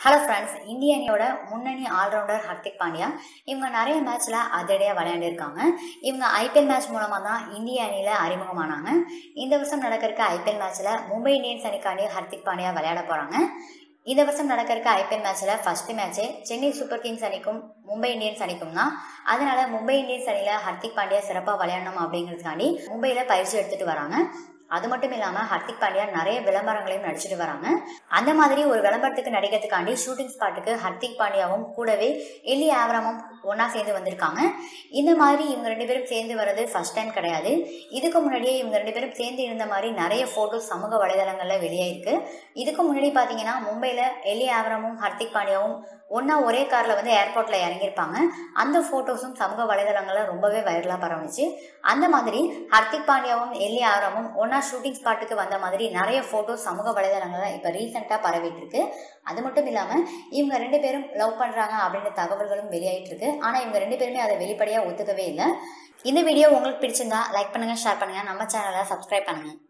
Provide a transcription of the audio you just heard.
hello friends இந்திய அணியோட முன்னணி ஆல்ரவுண்டர் ஹர்திக் பாண்டியா இவங்க நிறைய மேட்ச்சில் அதிரடியாக விளையாண்டுருக்காங்க இவங்க ஐபிஎல் மேட்ச் மூலமாக தான் இந்திய அணியில் அறிமுகமானாங்க இந்த வருஷம் நடக்கிறக்க ஐபிஎல் மேட்ச்சில் மும்பை இந்தியன்ஸ் அணிக்காண்டி ஹர்திக் பாண்டியா விளையாட போகிறாங்க இந்த வருஷம் நடக்கிறக்க ஐபிஎல் மேட்ச்சில் first match Chennai Super Kings அணிக்கும் மும்பை இந்தியன்ஸ் அணிக்கும் தான் அதனால மும்பை இந்தியன்ஸ் அணியில் ஹர்திக் பாண்டியா சிறப்பாக விளையாடணும் அப்படிங்கிறதுக்காண்டி மும்பையில் பயிற்சி எடுத்துட்டு வராங்க அது மட்டும் இல்லாமல் ஹர்திக் பாண்டியா நிறைய விளம்பரங்களையும் நடிச்சிட்டு வராங்க அந்த மாதிரி ஒரு விளம்பரத்துக்கு நடிக்கிறதுக்காண்டி ஷூட்டிங் ஸ்பாட்டுக்கு ஹர்திக் பாண்டியாவும் கூடவே எல்லி ஆவரமும் ஒன்றா சேர்ந்து வந்திருக்காங்க இந்த மாதிரி இவங்க ரெண்டு பேரும் சேர்ந்து வர்றது ஃபர்ஸ்ட் டைம் கிடையாது இதுக்கு முன்னாடியே இவங்க ரெண்டு பேரும் சேர்ந்து இருந்த மாதிரி நிறைய ஃபோட்டோஸ் சமூக வலைதளங்களில் வெளியாயிருக்கு இதுக்கு முன்னாடி பார்த்தீங்கன்னா மும்பையில் எல்லி ஆவரமும் ஹர்திக் பாண்டியாவும் ஒன்றா ஒரே காரில் வந்து ஏர்போர்ட்டில் இறங்கியிருப்பாங்க அந்த ஃபோட்டோஸும் சமூக வலைதளங்களில் ரொம்பவே வைரலாக பரவுனுச்சு அந்த மாதிரி ஹர்திக் பாண்டியாவும் எல்லி ஆவரமும் ஒன்றா ஷூட்டிங் ஸ்பாட்டுக்கு வந்த மாதிரி நிறைய ஃபோட்டோஸ் சமூக வலைதளங்களில் இப்போ ரீசெண்டாக பரவிட்டு இருக்கு அது மட்டும் இல்லாமல் இவங்க ரெண்டு பேரும் லவ் பண்ணுறாங்க அப்படின்ற தகவல்களும் வெளியாயிட்டு இருக்கு ஆனால் இவங்க ரெண்டு பேருமே அதை வெளிப்படையாக ஒத்துக்கவே இல்லை இந்த வீடியோ உங்களுக்கு பிடிச்சிருந்தா லைக் பண்ணுங்கள் ஷேர் பண்ணுங்கள் நம்ம சேனலை சப்ஸ்கிரைப் பண்ணுங்கள்